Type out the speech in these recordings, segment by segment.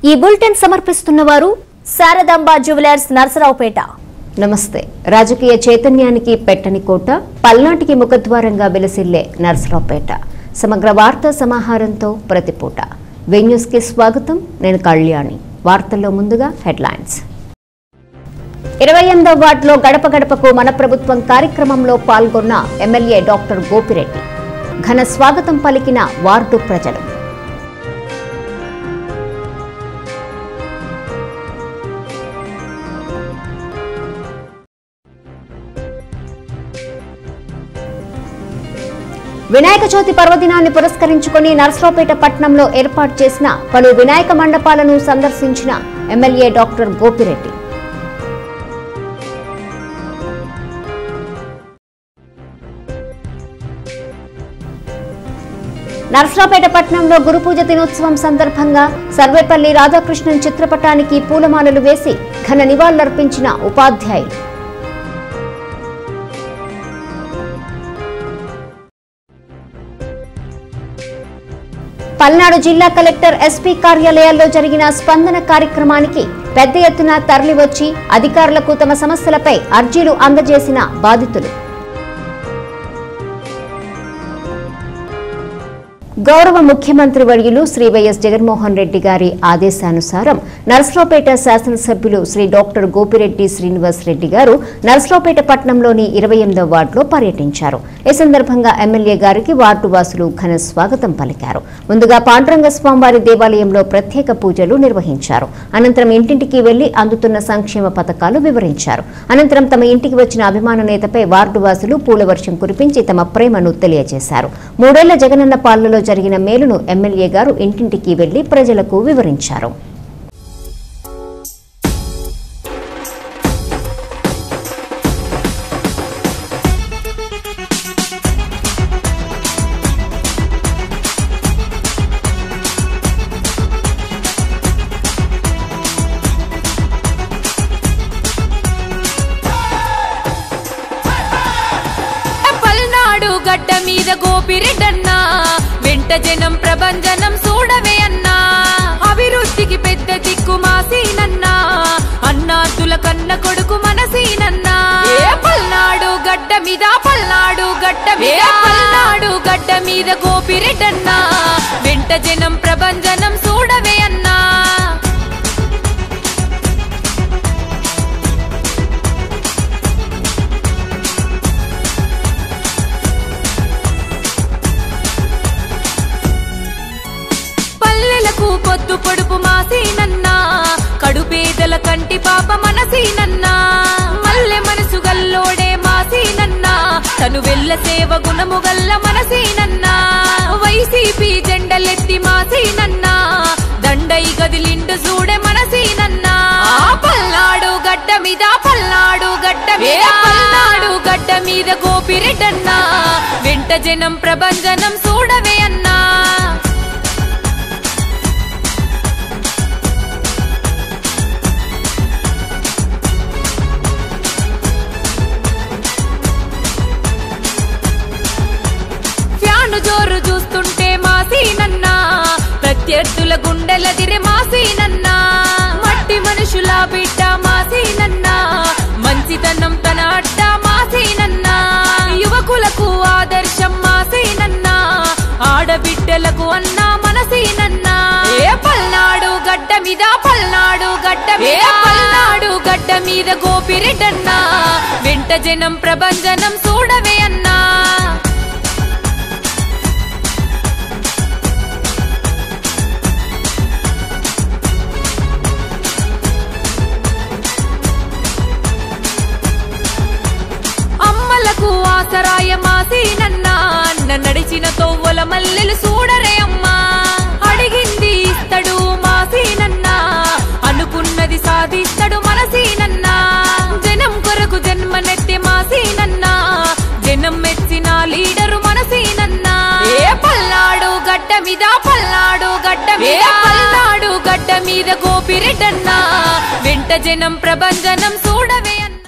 ఈ బులెటిన్ సమర్పిస్తున్న వారు శారదాంబ జ్యువెలర్స్ నరసరావుపేట నమస్తే రాజకీయ చైతన్యానికి పెట్టని కోట పల్నాటికి ముఖద్వారంగా వెలసిల్లే నర్సరావుపేట సమగ్ర వార్తా సమాహారంతో ప్రతిపూట వెన్యూస్ కి స్వాగతం నేను కళ్యాణి వార్తల్లో ముందుగా హెడ్లైన్స్ ఇరవై ఎనిమిదవ వార్డులో గడప గడపకు మన ప్రభుత్వం కార్యక్రమంలో పాల్గొన్న ఎమ్మెల్యే డాక్టర్ గోపిరెడ్డి ఘన స్వాగతం పలికిన వార్డు ప్రజలు వినాయక చవితి పర్వదినాన్ని పురస్కరించుకుని నర్సరావుపేట పట్టణంలో ఏర్పాటు చేసిన పలు వినాయక మండపాలను సందర్శించిన ఎమ్మెల్యే డాక్టర్ గోపిరెడ్డి నర్సరావుపేట పట్టణంలో గురుపూజ దినోత్సవం సందర్భంగా సర్వేపల్లి రాధాకృష్ణన్ చిత్రపటానికి పూలమాలలు వేసి ఘన నివాళులర్పించిన ఉపాధ్యాయులు పల్నాడు జిల్లా కలెక్టర్ ఎస్పీ కార్యాలయాల్లో జరిగిన స్పందన కార్యక్రమానికి పెద్ద ఎత్తున తరలివచ్చి అధికారులకు తమ సమస్యలపై అర్జీలు అందజేసిన బాధితులు గౌరవ ముఖ్యమంత్రి వర్యులు శ్రీ వైఎస్ జగన్మోహన్ రెడ్డి గారి ఆదేశానుసారం నర్సరావుపేట శాసనసభ్యులు శ్రీ డాక్టర్ గోపిరెడ్డి శ్రీనివాస్ రెడ్డి గారు నర్సరావుపేట పట్టణంలోని ఇరవై ఎనిమిదవ వార్డులో పర్యటించారు ఈ సందర్భంగా ఎమ్మెల్యే గారికి వార్డు వాసులు ఘన స్వాగతం పలికారు ముందుగా పాండురంగ స్వామివారి దేవాలయంలో ప్రత్యేక పూజలు నిర్వహించారు అనంతరం ఇంటింటికి వెళ్లి అందుతున్న సంక్షేమ పథకాలు వివరించారు అనంతరం తమ ఇంటికి వచ్చిన అభిమాన నేతపై వార్డు వాసులు పూలవర్షం కురిపించి తమ ప్రేమను తెలియజేశారు మూడేళ్ల జగనన్న పాలనలో జరిగిన మేలును ఎమ్మెల్యే గారు ఇంటింటికి వెళ్లి ప్రజలకు వివరించారు పల్నాడు గడ్డ మీద గోపిరెడ్డన్నా వెంట జనం ప్రభంజనం చూడవే అన్నా అభివృద్ధికి పెద్ద దిక్కు మాసీనన్నా అన్నాతుల కన్న కొడుకు మనసీనన్నా ఏ పల్నాడు గడ్డ మీద పల్నాడు గడ్డ మీద పల్నాడు గడ్డ మీద గోపిరెడ్డన్నా వెంట జనం ప్రభంజనం చూడవే అన్నా పల్లెలకు పొద్దు పొడుపు మాసీనన్నా కడుపేదల కంటి పాప మనసీనన్నా మల్లె మనసు గల్లోడే మాసీనన్నా తను వెళ్ళ సేవ గుణము గల్ల మనసీనన్నా వైసీపీ జెండలెత్తి మాసీనన్నా దండై గదిలిండు చూడే మనసీనన్నా ఆ పల్నాడు గడ్డ మీద పల్నాడు గడ్డ మీద పల్నాడు గడ్డ మీద గోపిరెడ్డన్నా వెంట జనం ప్రభంజనం చూడవే అన్నా ఫ్యాను జోరు చూస్తుంటే మాసీనన్నా ప్రత్యర్థుల గుండెల దిరె మాసీనన్నా మట్టి మనుషుల బిడ్డ మాసీనన్నా మంచితనం తన అడ్డ మాసీనన్నా యువకులకు ఆదర్శం మాసీనన్నా ఆడబిడ్డలకు అన్నా మనసీనన్నా ఏ పల్నాడు గడ్డ మీద పల్నాడు గడ్డ మీద పల్నాడు గడ్డ మీద గోపిరెడ్డన్నా వెంట జనం ప్రభంజనం చూడవే అన్నా అమ్మలకు ఆసరాయ మాసీనన్నా అన్న నడిచిన తొవ్వల మల్లెలు చూడరే అమ్మా అడిగింది ఇస్తడు మాసీనన్నా అనుకున్నది సాధిస్తాడు మనసీనన్నా జనం కొరకు జన్మనెత్తే మాసీనన్నా జనం మెచ్చిన లీడరు మనసీనన్నా ఏ పల్నాడు గడ్డ మీద పల్నాడు గడ్డ మీద పల్నాడు గడ్డ మీద గోపిరెడ్డన్నా వెంట జనం ప్రభంజనం చూడవే అన్నా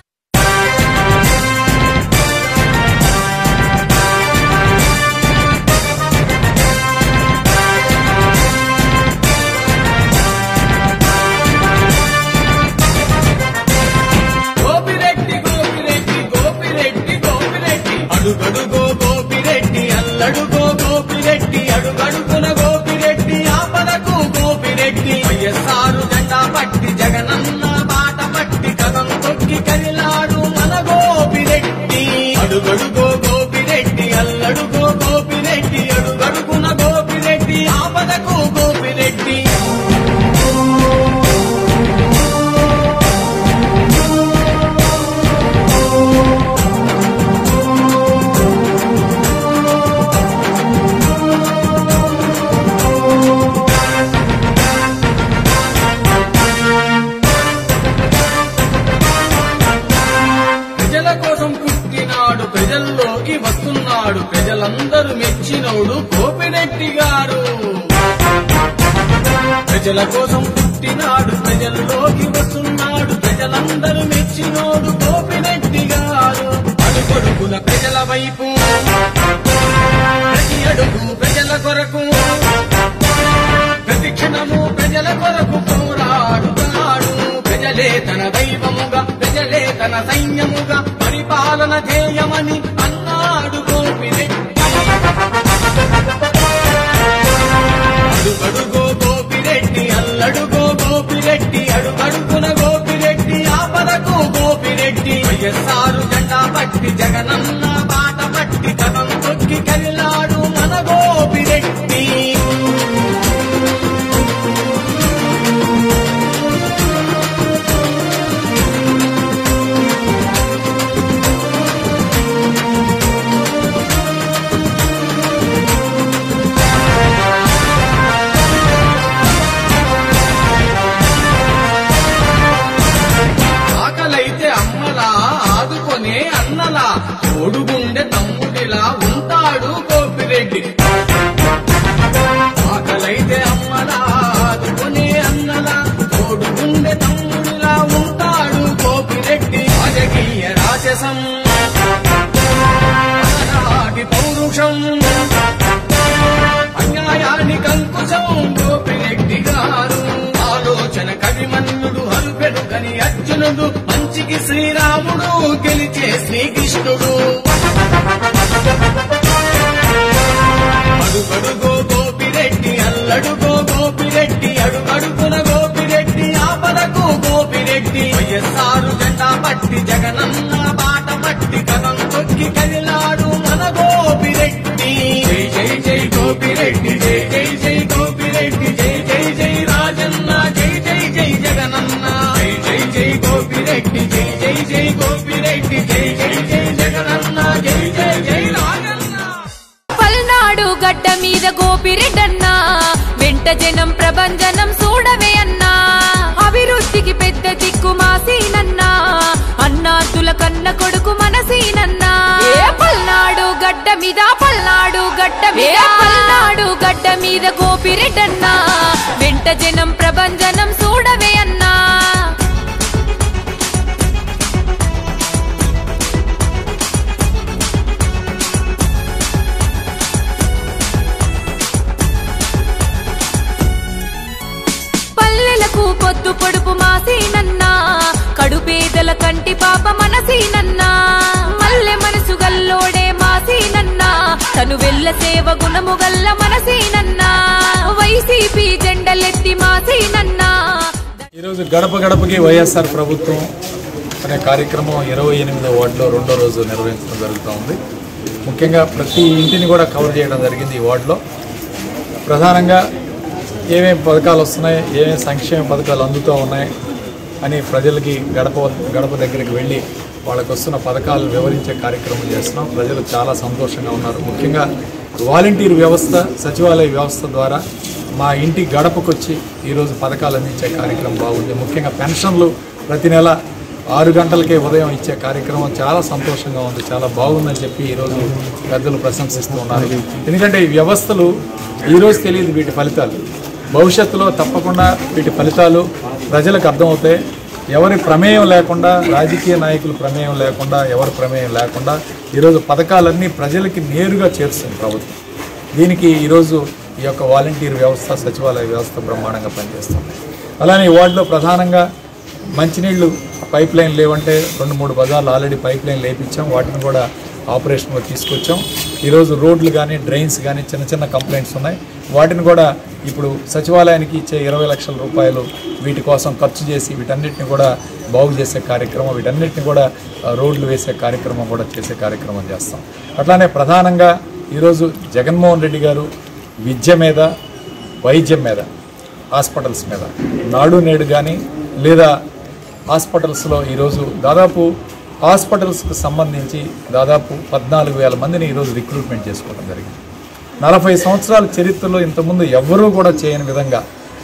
ప్రజల్లోకి వస్తున్నాడు ప్రజలందరూ మెచ్చినోడు కోపిరెడ్డి గారు ప్రజల కోసం పుట్టినాడు ప్రజల్లోకి వస్తున్నాడు ప్రజలందరూ మెచ్చినోడు కోపిరెడ్డి గారు అడుగడుగున ప్రజల వైపు ప్రతి అడుగు ప్రజల కొరకు ప్రతి క్షణము ప్రజల కొరకు పోరాడుతున్నాడు ప్రజలే తన దైవముగా ప్రజలే తన సైన్యముగా పరిపాలన చేయమని అన్నాడు గోపిరెడ్డి అడుగడుగో గోపిరెడ్డి అల్లడుగో గోపిరెడ్డి అడుగడుగున గోపిరెడ్డి ఆపదకు గోపిరెడ్డి వైఎస్ఆరు జెండా పట్టి జగనన్న బాట పట్టి కథం తొక్కి కదిలాడు మన గోపిరెడ్డి ఆకలైతే అమ్మలా ఆదుకొనే అన్నలా తోడుగుండె తమ్ముడిలా ఉంటాడు గోపిరెడ్డి ఆకలైతే అమ్మలా ఆదుకొనే అన్నలా తోడుగుండె తమ్ముడిలా ఉంటాడు గోపిరెడ్డి రాజకీయ రాజసం ఆనాటి పౌరుషం అన్యాయానికి అంకుశం గోపిరెడ్డి గారు ఆలోచన కవిమన్యుడు హరుపెరుగని అర్జునుడు మంచికి శ్రీరాముడు గెలిచే శ్రీకృష్ణుడు అడుగడుగో గోపిరెడ్డి అల్లడుగో గోపిరెడ్డి అడుగడుగున గోపిరెడ్డి ఆపదకు గోపిరెడ్డి వైఎస్ఆరు జెండా పట్టి జగనన్న బాట పట్టి కథం తొక్కి కదిలాడు మన గోపిరెడ్డి జై జై జై గోపిరెడ్డి జై జై జై గోపిరెడ్డి జై జై జై రాజన్న జై జై జై జగనన్న జై జై జై గోపిరెడ్డి జై జై జై గోపిరెడ్డి జై జై జై జగనన్న జై జై జై రాజన్న పల్నాడు గడ్డ మీద గోపిరెడ్డన్నా వెంట జనం ప్రభంజనం చూడవే అన్నా అభివృద్ధికి పెద్ద దిక్కు మాసీనన్నా అన్నాతుల కన్న కొడుకు మనసీనన్నా ఏ పల్నాడు గడ్డ మీద పల్నాడు గడ్డ మీద పల్నాడు గడ్డ మీద గోపిరెడ్డన్నా వెంట జనం ప్రభంజనం చూడవే అన్నా పల్లెలకు పొద్దు పొడుపు మాసీనన్నా కడుపేదల కంటి పాప మనసీనన్నా మల్లె మనసు గల్లోడే మాసీనన్నా తను వెళ్ళ సేవ గుణము గల్ల మనసీనన్నా వైసీపీ జెండలెత్తి మాసీనన్నా ఈరోజు గడప గడపకి వైఎస్ఆర్ ప్రభుత్వం అనే కార్యక్రమం ఇరవై ఎనిమిదో వార్డులో రెండో రోజు నిర్వహించడం జరుగుతూ ఉంది ముఖ్యంగా ప్రతి ఇంటిని కూడా కవర్ చేయడం జరిగింది ఈ వార్డులో ప్రధానంగా ఏమేమి పథకాలు వస్తున్నాయి ఏమేమి సంక్షేమ పథకాలు అందుతూ ఉన్నాయి అని ప్రజలకి గడప గడప దగ్గరికి వెళ్ళి వాళ్ళకు వస్తున్న పథకాలు వివరించే కార్యక్రమం చేస్తున్నాం ప్రజలు చాలా సంతోషంగా ఉన్నారు ముఖ్యంగా వాలంటీర్ వ్యవస్థ సచివాలయ వ్యవస్థ ద్వారా మా ఇంటి గడపకు వచ్చి ఈరోజు పథకాలు అందించే కార్యక్రమం బాగుంది ముఖ్యంగా పెన్షన్లు ప్రతి నెల ఆరు గంటలకే ఉదయం ఇచ్చే కార్యక్రమం చాలా సంతోషంగా ఉంది చాలా బాగుందని చెప్పి ఈరోజు పెద్దలు ప్రశంసిస్తూ ఉన్నారు ఎందుకంటే ఈ వ్యవస్థలు ఈరోజు తెలియదు వీటి ఫలితాలు భవిష్యత్తులో తప్పకుండా వీటి ఫలితాలు ప్రజలకు అర్థమవుతాయి ఎవరి ప్రమేయం లేకుండా రాజకీయ నాయకుల ప్రమేయం లేకుండా ఎవరి ప్రమేయం లేకుండా ఈరోజు పథకాలన్నీ ప్రజలకి నేరుగా చేరుస్తుంది ప్రభుత్వం దీనికి ఈరోజు ఈ యొక్క వాలంటీర్ వ్యవస్థ సచివాలయ వ్యవస్థ బ్రహ్మాండంగా పనిచేస్తుంది అలానే ఈ వార్డులో ప్రధానంగా మంచినీళ్లు పైప్ లైన్ లేవంటే రెండు మూడు బజార్లు ఆల్రెడీ పైప్ లైన్ లేపించాం వాటిని కూడా ఆపరేషన్లో తీసుకొచ్చాం ఈరోజు రోడ్లు కానీ డ్రైన్స్ కానీ చిన్న చిన్న కంప్లైంట్స్ ఉన్నాయి వాటిని కూడా ఇప్పుడు సచివాలయానికి ఇచ్చే ఇరవై లక్షల రూపాయలు వీటి కోసం ఖర్చు చేసి వీటన్నిటిని కూడా బాగు చేసే కార్యక్రమం వీటన్నిటిని కూడా ఆ, రోడ్లు వేసే కార్యక్రమం కూడా చేసే కార్యక్రమం చేస్తాం అట్లానే ప్రధానంగా ఈరోజు జగన్మోహన్ రెడ్డి గారు విద్య మీద వైద్యం మీద హాస్పిటల్స్ మీద నాడు నేడు కానీ లేదా హాస్పిటల్స్లో ఈరోజు దాదాపు హాస్పిటల్స్కి సంబంధించి దాదాపు పద్నాలుగు వేల మందిని ఈరోజు రిక్రూట్మెంట్ చేసుకోవడం జరిగింది నలభై సంవత్సరాల చరిత్రలో ఇంతకుముందు ఎవ్వరూ కూడా చేయని విధంగా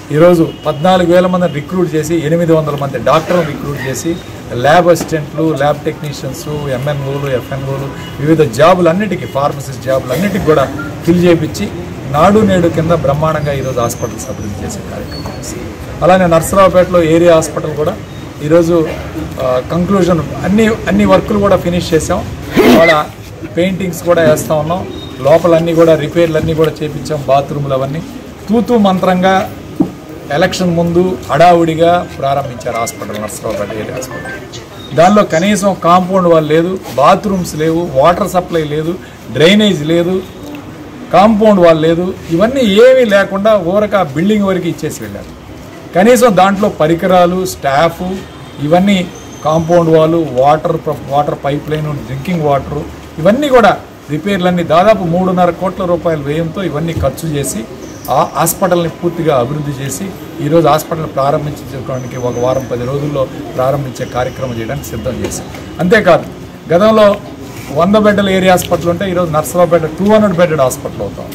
ఈరోజు పద్నాలుగు వేల మందిని రిక్రూట్ చేసి ఎనిమిది వందల మంది డాక్టర్లు రిక్రూట్ చేసి ల్యాబ్ అసిస్టెంట్లు ల్యాబ్ టెక్నీషియన్స్ ఎంఎన్ఓలు ఎఫ్ఎన్ఓలు వివిధ జాబులు అన్నిటికీ ఫార్మసిస్ట్ జాబులు అన్నిటికీ కూడా ఫిల్ చేయించి నాడు నేడు కింద బ్రహ్మాండంగా ఈరోజు హాస్పిటల్స్ అభివృద్ధి చేసే కార్యక్రమం చేస్తాం. అలానే నర్సరావుపేటలో ఏరియా హాస్పిటల్ కూడా ఈరోజు కంక్లూజన్ అన్ని అన్ని వర్కులు కూడా ఫినిష్ చేసాం వాళ్ళ పెయింటింగ్స్ కూడా వేస్తూ ఉన్నాం లోపల అన్నీ కూడా రిపేర్లు అన్నీ కూడా చేపించాం బాత్రూములు అవన్నీ తూతూ మంత్రంగా ఎలక్షన్ ముందు హడావుడిగా ప్రారంభించారు హాస్పిటల్ నర్సరావుపేట ఏరియా హాస్పిటల్ దానిలో కనీసం కాంపౌండ్ వాళ్ళు లేదు బాత్రూమ్స్ లేవు వాటర్ సప్లై లేదు డ్రైనేజ్ లేదు కాంపౌండ్ వాళ్ళు లేదు ఇవన్నీ ఏమీ లేకుండా ఊరక ఆ బిల్డింగ్ వరకు ఇచ్చేసి వెళ్ళారు కనీసం దాంట్లో పరికరాలు స్టాఫ్ ఇవన్నీ కాంపౌండ్ వాళ్ళు water water pipe line drinking water ఇవన్నీ కూడా రిపేర్లన్నీ దాదాపు మూడున్నర కోట్ల రూపాయల వ్యయంతో ఇవన్నీ ఖర్చు చేసి ఆ హాస్పిటల్ని పూర్తిగా అభివృద్ధి చేసి ఈరోజు హాస్పిటల్ ప్రారంభించడానికి ఒక వారం పది రోజుల్లో ప్రారంభించే కార్యక్రమం చేయడానికి సిద్ధం చేశాం అంతేకాదు గతంలో వంద బెడ్డల ఏరియా హాస్పిటల్ ఉంటే ఈరోజు Narasaraopet two hundred bedded hospital అవుతాం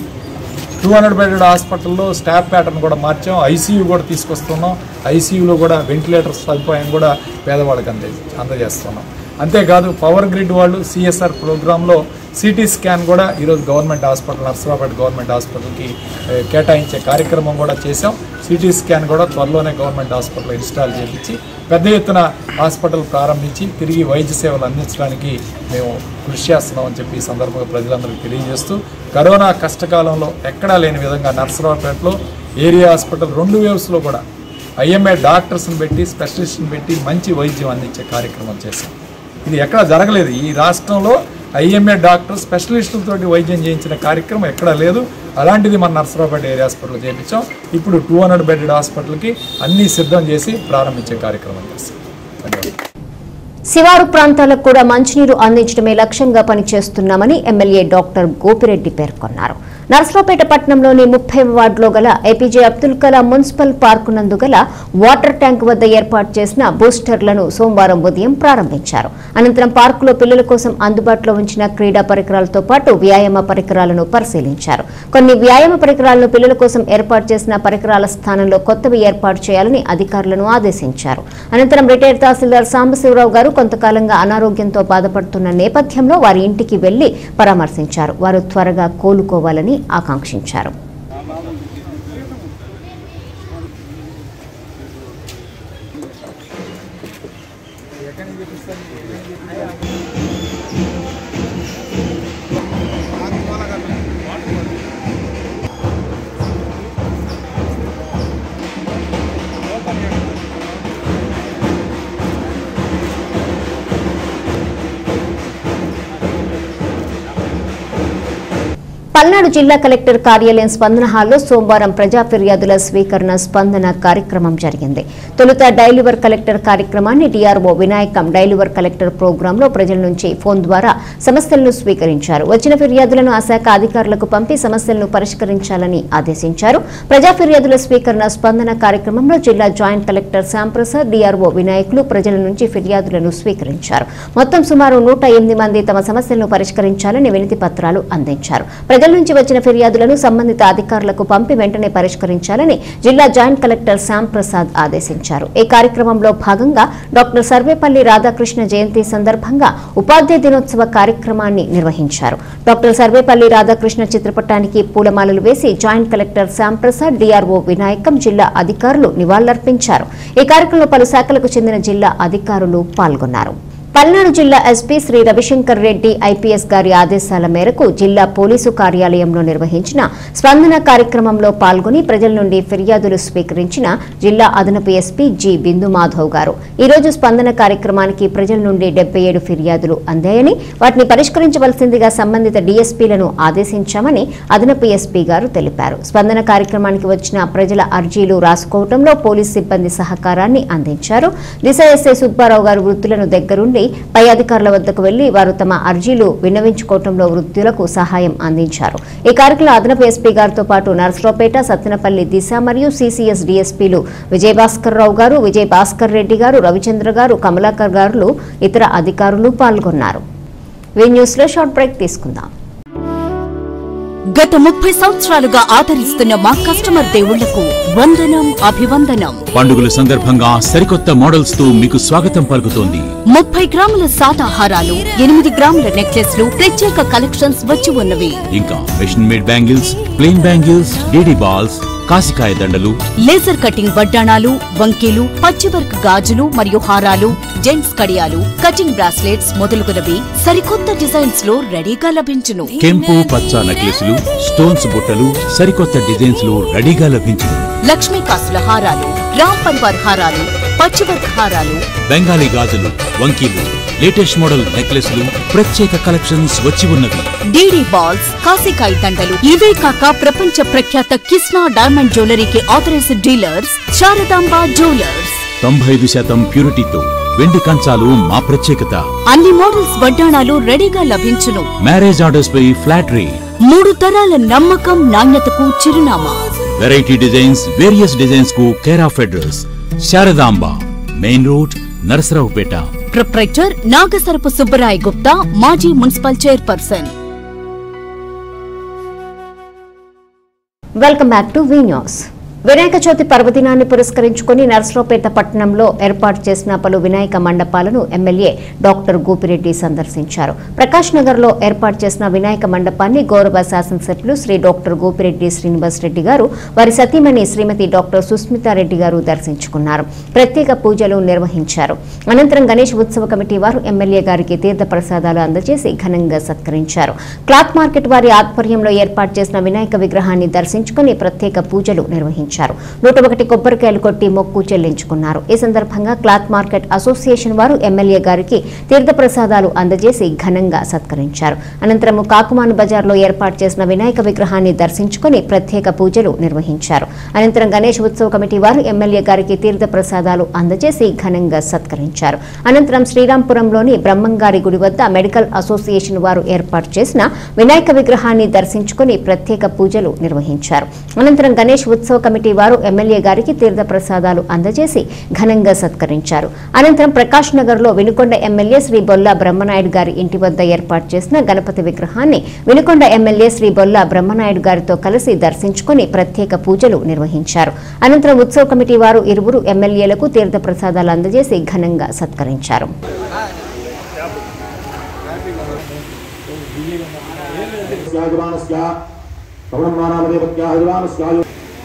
టూ హండ్రెడ్ బెడెడ్ హాస్పిటల్లో స్టాఫ్ ప్యాటర్న్ కూడా మార్చాం ఐసీయూ కూడా తీసుకొస్తున్నాం ఐసీయూలో కూడా వెంటిలేటర్ సదుపాయం కూడా పేదవాళ్ళకి అందే అందజేస్తున్నాం అంతేకాదు పవర్ గ్రిడ్ వాళ్ళు సిఎస్ఆర్ ప్రోగ్రాంలో సిటీ స్కాన్ కూడా ఈరోజు గవర్నమెంట్ హాస్పిటల్ నర్సరావుపేట గవర్నమెంట్ హాస్పిటల్కి ఏ, కేటాయించే కార్యక్రమం కూడా చేశాం సిటీ స్కాన్ కూడా త్వరలోనే గవర్నమెంట్ హాస్పిటల్ ఇన్స్టాల్ చేయించి పెద్ద ఎత్తున హాస్పిటల్ ప్రారంభించి తిరిగి వైద్య సేవలు అందించడానికి మేము కృషి చేస్తున్నామని చెప్పి ఈ సందర్భంగా ప్రజలందరికీ తెలియజేస్తూ కరోనా కష్టకాలంలో ఎక్కడా లేని విధంగా నర్సరావుపేటలో ఏరియా హాస్పిటల్ రెండు వేవ్స్లో కూడా ఐఎంఏ డాక్టర్స్ని పెట్టి స్పెషలిస్ట్ని పెట్టి మంచి వైద్యం అందించే కార్యక్రమం చేశాం ఇది ఎక్కడ జరగలేదు ఈ రాష్ట్రంలో ఐఎంఏ డాక్టర్ స్పెషలిస్టులతోటి వైద్యం చేయించిన కార్యక్రమం ఎక్కడా లేదు అలాంటిది మన నర్సరావుపేట ఏరియా హాస్పిటల్ చేయించాం ఇప్పుడు టూ హండ్రెడ్ బెడెడ్ హాస్పిటల్కి అన్నీ సిద్ధం చేసి ప్రారంభించే కార్యక్రమం చేస్తాం ధన్యవాదాలు శివారు ప్రాంతాలకు కూడా మంచినీరు అందించడమే లక్ష్యంగా పనిచేస్తున్నామని ఎమ్మెల్యే డాక్టర్ గోపిరెడ్డి పేర్కొన్నారు నర్సరావుపేట పట్టణంలోని ముప్పై వార్డులో గల APJ Abdul Kalam municipal park నందు గల వాటర్ ట్యాంక్ వద్ద ఏర్పాటు చేసిన బూస్టర్లను సోమవారం ఉదయం ప్రారంభించారు అనంతరం పార్కులో పిల్లల కోసం అందుబాటులో ఉంచిన క్రీడా పరికరాలతో పాటు వ్యాయామ పరికరాలను పరిశీలించారు కొన్ని వ్యాయామ పరికరాలను పిల్లల కోసం ఏర్పాటు చేసిన పరికరాల స్థానంలో కొత్తవి ఏర్పాటు చేయాలని అధికారులను ఆదేశించారు అనంతరం రిటైర్డ్ తహసీల్దార్ సాంబశివరావు గారు కొంతకాలంగా అనారోగ్యంతో బాధపడుతున్న నేపథ్యంలో వారి ఇంటికి వెళ్లి పరామర్శించారు వారు త్వరగా కోలుకోవాలని ఆకాంక్షించారు పల్నాడు జిల్లా కలెక్టర్ కార్యాలయం స్పందన హాల్లో సోమవారం ప్రజా ఫిర్యాదుల స్వీకరణ స్పందన కార్యక్రమం జరిగింది తొలుత డైలివర్ కలెక్టర్ కార్యక్రమాన్ని డిఆర్ఓ వినాయకం డైలివర్ కలెక్టర్ ప్రోగ్రాంలో ప్రజల నుంచి ఫోన్ ద్వారా సమస్యలను స్వీకరించారు వచ్చిన ఫిర్యాదులను ఆ శాఖ అధికారులకు పంపి సమస్యలను పరిష్కరించాలని ఆదేశించారు ప్రజా ఫిర్యాదుల స్వీకరణ స్పందన కార్యక్రమంలో జిల్లా జాయింట్ కలెక్టర్ శ్యాంప్రసాద్ డిఆర్ఓ వినాయకులు ప్రజల నుంచి ఫిర్యాదులను స్వీకరించారు మొత్తం సుమారు నూట ఎనిమిది మంది తమ సమస్యలను పరిష్కరించాలని వినతి పత్రాలు అందించారు ప్రజల నుంచి వచ్చిన ఫిర్యాదులను సంబంధిత అధికారులకు పంపి వెంటనే పరిష్కరించాలని జిల్లా జాయింట్ కలెక్టర్ శ్యామ్ ప్రసాద్ ఆదేశించారు ఈ కార్యక్రమంలో భాగంగా డాక్టర్ సర్వేపల్లి రాధాకృష్ణ జయంతి సందర్భంగా ఉపాధ్యాయ దినోత్సవ కార్యక్రమాన్ని నిర్వహించారు డాక్టర్ సర్వేపల్లి రాధాకృష్ణ చిత్రపటానికి పూలమాలలు వేసి joint collector Shyam Prasad DRO Vinayakam జిల్లా అధికారులు నివాళులర్పించారు ఈ కార్యక్రమంలో పలు శాఖలకు చెందిన జిల్లా అధికారులు పాల్గొన్నారు పల్నాడు జిల్లా ఎస్పీ శ్రీ రవిశంకర్ రెడ్డి ఐపీఎస్ గారి ఆదేశాల మేరకు జిల్లా పోలీసు కార్యాలయంలో నిర్వహించిన స్పందన కార్యక్రమంలో పాల్గొని ప్రజల నుండి ఫిర్యాదులు స్వీకరించిన జిల్లా అదనపు ఎస్పీ జి బిందు మాధవ్ గారు ఈ రోజు స్పందన కార్యక్రమానికి ప్రజల నుండి డెబ్బై ఏడు ఫిర్యాదులు అందాయని వాటిని పరిష్కరించవలసిందిగా సంబంధిత డీఎస్పీలను ఆదేశించామని అదనపు ఎస్పీ గారు తెలిపారు స్పందన కార్యక్రమానికి వచ్చిన ప్రజల అర్జీలు రాసుకోవడంలో పోలీస్ సిబ్బంది సహకారాన్ని అందించారు దిశ ఎస్ఐ సుబ్బారావు గారు వృత్తులను దగ్గరుండి పై అధికారుల వద్దకు వెళ్లి వారు తమ అర్జీలు విన్నవించుకోవడంలో వృత్తులకు సహాయం అందించారు ఈ కార్యక్రమంలో అదనపు ఎస్పీ గారితో పాటు నర్సరావుపేట సత్తెనపల్లి దిశ మరియు సిసిఎస్ డిఎస్పీలు విజయభాస్కర్ రావు గారు విజయ్ భాస్కర్ రెడ్డి గారు రవిచంద్ర గారు కమలాకర్ గారు ఇతర అధికారులు పాల్గొన్నారు వీ న్యూస్ లో షార్ట్ బ్రేక్ తీసుకుందాం గత ముప్పై సంవత్సరాలుగా ఆదరిస్తున్న మా కస్టమర్ దేవుళ్లకు వందనం అభివందనం పండుగల సందర్భంగా సరికొత్త మోడల్స్ తో మీకు స్వాగతం పలుకుతోంది ముప్పై గ్రాముల సాదాహారాలు ఎనిమిది గ్రాముల నెక్లెస్లు ప్రత్యేక కలెక్షన్స్ వచ్చి ఉన్నవి ఇంకా machine made bangles plain bangles DD balls కాసికాయ దండలు లేజర్ కటింగ్ వడ్డాణాలు వంకీలు పచ్చివర్క్ గాజులు మరియు హారాలు జెంట్స్ కడియాలు కటింగ్ బ్రాస్లెట్స్ మొదలుగునవి సరికొత్త డిజైన్స్ లో రెడీగా లభించును కెంపు పచ్చ నెక్లెస్లు స్టోన్స్ బుట్టలు సరికొత్త డిజైన్స్ లో రెడీగా లభించును లక్ష్మీ కాసుల హారాలు రామ్ పరివార్ హారాలు పచ్చివర్క్ హారాలు బెంగాలీ గాజులు వంకీలు లేటెస్ట్ మోడల్ నెక్లెస్లు ప్రత్యేక కలెక్షన్స్ వచ్చి ఉన్నవి డీడీ బాల్స్ కాసికాయ దండలు ఇవే కాక ప్రపంచ ప్రఖ్యాత కిస్నా డైమండ్ జ్యువెలరీకి ఆథరైజ్డ్ డీలర్స్ శారదాంబ జ్యువెలర్స్ తొంభై ఐదు శాతం ప్యూరిటీతో వెండి కంచాలు మా ప్రత్యేకత అన్ని మోడల్స్ వడ్డాణాలు రెడీగా లభించును మ్యారేజ్ ఆర్డర్స్ పై ఫ్లాట్ రేట్ మూడు తరాల నమ్మకం నాణ్యతకు చిరునామా వెరైటీ డిజైన్స్ వేరియస్ డిజైన్స్ కు care of address Sharadamba main road Narasaraopet proprietor Nagasarapu Subbaraya Gupta మాజీ municipal chairperson welcome back to V news Vinayaka Chavithi పర్వదినాన్ని పురస్కరించుకుని నర్సరావుపేట పట్టణంలో ఏర్పాటు చేసిన పలు వినాయక మండపాలను ఎమ్మెల్యే డాక్టర్ గోపిరెడ్డి సందర్శించారు ప్రకాష్ నగర్ లో ఏర్పాటు చేసిన వినాయక మండపాన్ని గౌరవ శాసనసభ్యులు శ్రీ డాక్టర్ గోపిరెడ్డి శ్రీనివాస్ రెడ్డి గారు వారి సతీమణి శ్రీమతి డాక్టర్ సుస్మితారెడ్డి గారు దర్శించుకున్నారు ప్రత్యేక పూజలు నిర్వహించారు అనంతరం గణేష్ ఉత్సవ కమిటీ వారు ఎమ్మెల్యే గారికి తీర్థ ప్రసాదాలు అందజేసి ఘనంగా సత్కరించారు క్లాత్ మార్కెట్ వారి ఆధ్వర్యంలో ఏర్పాటు చేసిన వినాయక విగ్రహాన్ని దర్శించుకుని ప్రత్యేక పూజలు నిర్వహించారు నూట ఒకటి కొబ్బరికాయలు కొట్టి మొక్కు చెల్లించుకున్నారు ఈ సందర్భంగా క్లాత్ మార్కెట్ అసోసియేషన్ వారు ఎమ్మెల్యే గారికి తీర్థ ప్రసాదాలు అందజేసి ఘనంగా సత్కరించారు అనంతరం కాకుమాన్ బజార్లో ఏర్పాటు చేసిన వినాయక విగ్రహాన్ని దర్శించుకుని ప్రత్యేక పూజలు నిర్వహించారు అనంతరం గణేష్ ఉత్సవ కమిటీ వారు ఎమ్మెల్యే గారికి తీర్థ ప్రసాదాలు అందజేసి ఘనంగా సత్కరించారు అనంతరం శ్రీరాంపురంలోని బ్రహ్మంగారి గుడి వద్ద మెడికల్ అసోసియేషన్ వారు ఏర్పాటు చేసిన వినాయక విగ్రహాన్ని దర్శించుకుని ప్రత్యేక పూజలు నిర్వహించారు అనంతరం గణేష్ ఉత్సవ కమిటీ వారు ఎమ్మెల్యే గారికి తీర్థ ప్రసాదాలు అందజేసి ఘనంగా సత్కరించారు అనంతరం ప్రకాష్ నగర్ లో వినుకొండ ఎమ్మెల్యే శ్రీ బొల్లా బ్రహ్మనాయుడు గారి ఇంటి వద్ద ఏర్పాటు చేసిన గణపతి విగ్రహాన్ని వినుకొండ ఎమ్మెల్యే శ్రీ బొల్లా బ్రహ్మనాయుడు గారితో కలిసి దర్శించుకుని ప్రత్యేక పూజలు నిర్వహించారు అనంతరం ఉత్సవ కమిటీ వారు ఇరువురు ఎమ్మెల్యేలకు తీర్థ ప్రసాదాలు అందజేసి ఘనంగా సత్కరించారు యజమానస్య పవనమానామదేవత్యా యజమానస్యాయు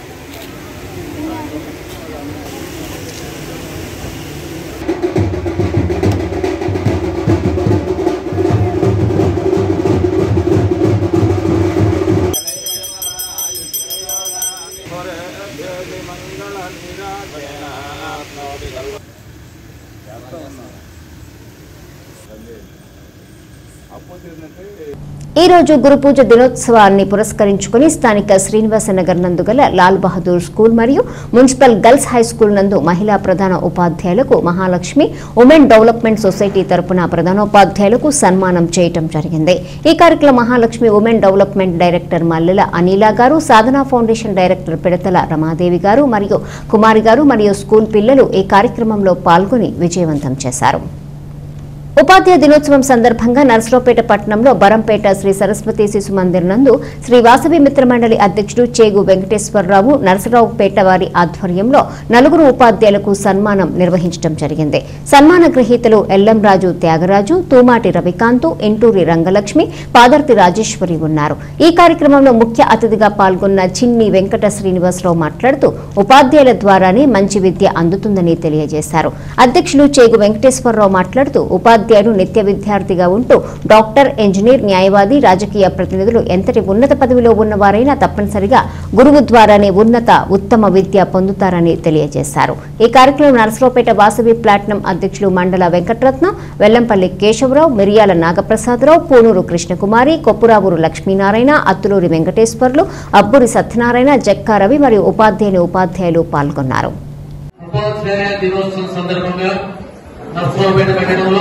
ఈ రోజు గురు పూజ దినోత్సవాన్ని పురస్కరించుకుని స్థానిక శ్రీనివాస నగర్ నందు గల లాల్ బహదూర్ స్కూల్ మరియు మున్సిపల్ గర్ల్స్ హై స్కూల్ నందు మహిళా ప్రధాన ఉపాధ్యాయులకు మహాలక్ష్మి ఉమెన్ డెవలప్మెంట్ సొసైటీ తరపున ప్రధానోపాధ్యాయులకు సన్మానం చేయటం జరిగింది ఈ కార్యక్రమం Mahalakshmi women development director Mallela Anila garu Sadhana foundation director Pidathala Ramadevi garu మరియు కుమారి గారు మరియు స్కూల్ పిల్లలు ఈ కార్యక్రమంలో పాల్గొని విజయవంతం చేశారు ఉపాధ్యాయ దినోత్సవం సందర్భంగా నర్సరావుపేట పట్టణంలో బరంపేట శ్రీ సరస్వతి శిశు మందిర్ నందు శ్రీ వాసవి మిత్ర మండలి అధ్యక్షుడు చేగు వెంకటేశ్వరరావు నర్సరావుపేట వారి ఆధ్వర్యంలో నలుగురు ఉపాధ్యాయులకు సన్మానం నిర్వహించడం జరిగింది సన్మాన గ్రహీతలు ఎల్లంరాజు త్యాగరాజు తూమాటి రవికాంతు ఇంటూరి రంగలక్ష్మి పాదర్తి రాజేశ్వరి ఉన్నారు ఈ కార్యక్రమంలో ముఖ్య అతిథిగా పాల్గొన్న చిన్ని వెంకట శ్రీనివాసరావు మాట్లాడుతూ ఉపాధ్యాయుల ద్వారానే మంచి విద్య అందుతుందని తెలియజేశారు అధ్యక్షులు చేగు వెంకటేశ్వరరావు మాట్లాడుతూ ఉపాధ్యాయులు నిత్య విద్యార్థిగా ఉంటూ డాక్టర్ ఇంజనీర్ న్యాయవాది రాజకీయ ప్రతినిధులు ఎంతటి ఉన్నత పదవిలో ఉన్నవారైనా తప్పనిసరిగా గురువు ద్వారానే ఉన్నత ఉత్తమ విద్య పొందుతారని తెలియజేశారు ఈ కార్యక్రమం నరసరావుపేట వాసవి ప్లాటినం అధ్యక్షులు మండల వెంకటరత్న వెల్లంపల్లి కేశవరావు మిరియాల నాగప్రసాదరావు పూనూరు కృష్ణకుమారి కొప్పురావూరు లక్ష్మీనారాయణ అత్తులూరి వెంకటేశ్వర్లు అబ్బురి సత్యనారాయణ జక్కా రవి మరియు ఉపాధ్యాయుని ఉపాధ్యాయులు పాల్గొన్నారు ఉపాధ్యాయ దినోత్సవం సందర్భంగా నర్సరావుపేట పట్టణంలో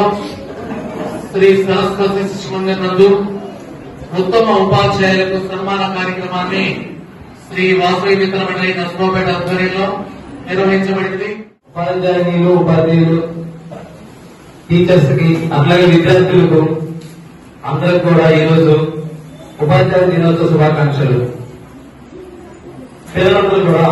శ్రీ సరస్వతి శిశు మందిర్ నందు ఉత్తమ ఉపాధ్యాయులకు సన్మాన కార్యక్రమాన్ని శ్రీ వాసవి మిత్ర మండలి నర్సరావుపేట ఆధ్వర్యంలో నిర్వహించబడింది ఉపాధ్యాయులు ఉపాధ్యాయులు టీచర్స్ కి అట్లాగే విద్యార్థులకు అందరికి కూడా ఈరోజు ఉపాధ్యాయ దినోత్సవ శుభాకాంక్షలు పిల్లలందరూ కూడా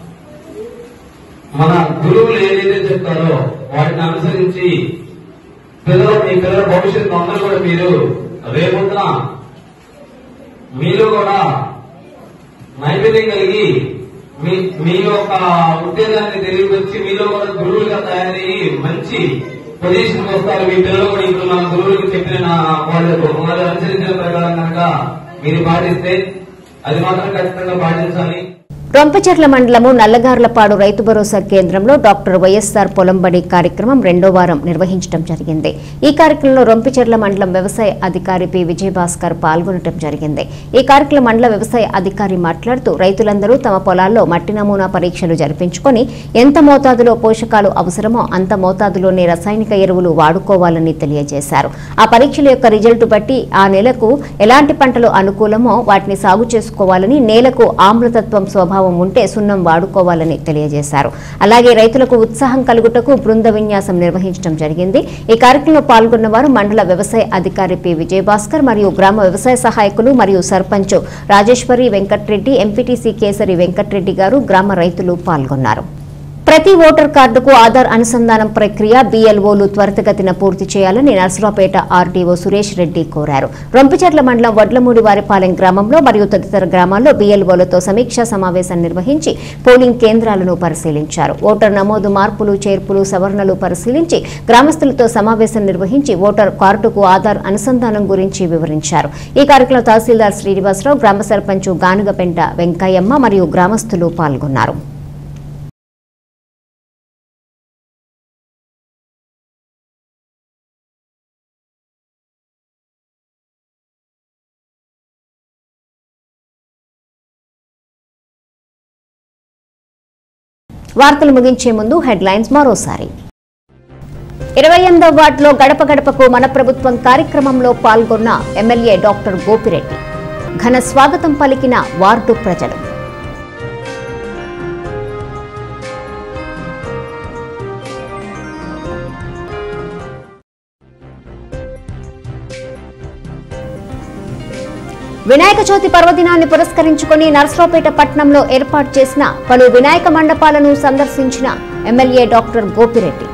మన గురువులు ఏదైతే చెప్తారో వాటిని అనుసరించి పిల్లలు మీ పిల్లల భవిష్యత్తు అందరూ కూడా మీరు రేపొద్దున మీలో కూడా నైపుణ్యం కలిగి మీ మీ యొక్క ఉత్తేజాన్ని తెలియవచ్చి మీలో కూడా గురువులుగా తయారయ్యి మంచి పొజిషన్ వస్తారు మీ పిల్లలు కూడా ఇప్పుడు మన గురువులకు చెప్పిన నా- వాళ్ళకు వాళ్ళు అనుసరించిన ప్రకారం కనుక మీరు పాటిస్తే అది మాత్రం ఖచ్చితంగా పాటించాలి రొంపచెర్ల మండలము నల్లగార్లపాడు రైతు భరోసా కేంద్రంలో డాక్టర్ వైఎస్ఆర్ పొలంబడి కార్యక్రమం రెండో వారం నిర్వహించడం జరిగింది ఈ కార్యక్రమంలో రొంపిచెర్ల మండలం వ్యవసాయ అధికారి పి విజయభాస్కర్ పాల్గొనడం జరిగింది ఈ కార్యక్రమం మండల వ్యవసాయ అధికారి మాట్లాడుతూ రైతులందరూ తమ పొలాల్లో మట్టి నమూనా పరీక్షలు జరిపించుకొని ఎంత మోతాదులో పోషకాలు అవసరమో అంత మోతాదులోనే రసాయనిక ఎరువులు వాడుకోవాలని తెలియజేశారు ఆ పరీక్షల యొక్క రిజల్ట్ బట్టి ఆ నెలకు ఎలాంటి పంటలు అనుకూలమో వాటిని సాగు చేసుకోవాలని నేలకు ఆమ్లతత్వం స్వభావం ఉంటే సున్నం వాడుకోవాలని తెలియజేశారు అలాగే రైతులకు ఉత్సాహం కలుగుటకు బృంద విన్యాసం నిర్వహించడం జరిగింది ఈ కార్యక్రమంలో పాల్గొన్న వారు మండల వ్యవసాయ అధికారి పి విజయభాస్కర్ మరియు గ్రామ వ్యవసాయ సహాయకులు మరియు సర్పంచ్ రాజేశ్వరి వెంకట్రెడ్డి ఎంపీటీసీ కేసరి వెంకట్రెడ్డి గారు గ్రామ రైతులు పాల్గొన్నారు ప్రతి ఓటర్ కార్డుకు ఆధార్ అనుసంధానం ప్రక్రియ బీఎల్ఓలు త్వరితగతిన పూర్తి చేయాలని నర్సరావుపేట ఆర్డీఓ సురేష్ రెడ్డి కోరారు రొంపిచెర్ల మండలం వడ్లమూడి వారిపాలెం గ్రామంలో మరియు తదితర గ్రామాల్లో బీఎల్ఓలతో సమీక్షా సమావేశం నిర్వహించి పోలింగ్ కేంద్రాలను పరిశీలించారు ఓటర్ నమోదు మార్పులు చేర్పులు సవరణలు పరిశీలించి గ్రామస్తులతో సమావేశం నిర్వహించి ఓటర్ కార్డుకు ఆధార్ అనుసంధానం గురించి వివరించారు ఈ కార్యక్రమంలో తహసీల్దార్ శ్రీనివాసరావు గ్రామ సర్పంచ్ గానుగపెంట వెంకయ్యమ్మ మరియు గ్రామస్తులు పాల్గొన్నారు వార్తలు ముగించే ముందు హెడ్లైన్స్ మరోసారి ఇరవై ఎనిమిదవ వార్డులో గడప గడపకు మన ప్రభుత్వం కార్యక్రమంలో పాల్గొన్న ఎమ్మెల్యే డాక్టర్ గోపిరెడ్డి ఘన స్వాగతం పలికిన వార్డు ప్రజలు వినాయక చవితి పర్వదినాన్ని పురస్కరించుకుని నర్సరావుపేట పట్టణంలో ఏర్పాటు చేసిన పలు వినాయక మండపాలను సందర్శించిన ఎమ్మెల్యే డాక్టర్ గోపిరెడ్డి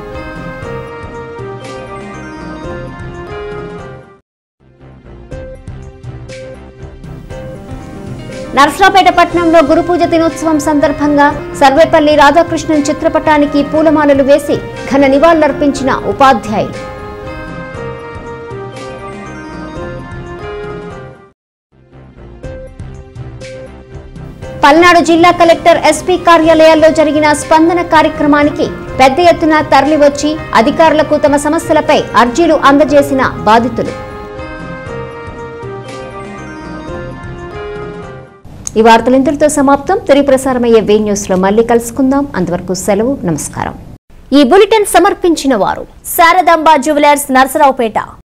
నర్సరావుపేట పట్టణంలో గురుపూజ దినోత్సవం సందర్భంగా సర్వేపల్లి రాధాకృష్ణన్ చిత్రపటానికి పూలమాలలు వేసి ఘన నివాళులర్పించిన ఉపాధ్యాయులు పల్నాడు జిల్లా కలెక్టర్ ఎస్పీ కార్యాలయాల్లో జరిగిన స్పందన కార్యక్రమానికి పెద్ద ఎత్తున తరలివచ్చి అధికారులకు తమ సమస్యలపై అర్జీలు అందజేసిన బాధితులు ఈ వార్తలు ఇంతటితో సమాప్తం తిరిగి ప్రసారమయ్యే వే న్యూస్ లో మళ్ళీ కలుసుకుందాం అంతవరకు సెలవు నమస్కారం ఈ బులెటిన్ సమర్పించిన వారు శారదాంబ జ్యువెలర్స్ నర్సరావుపేట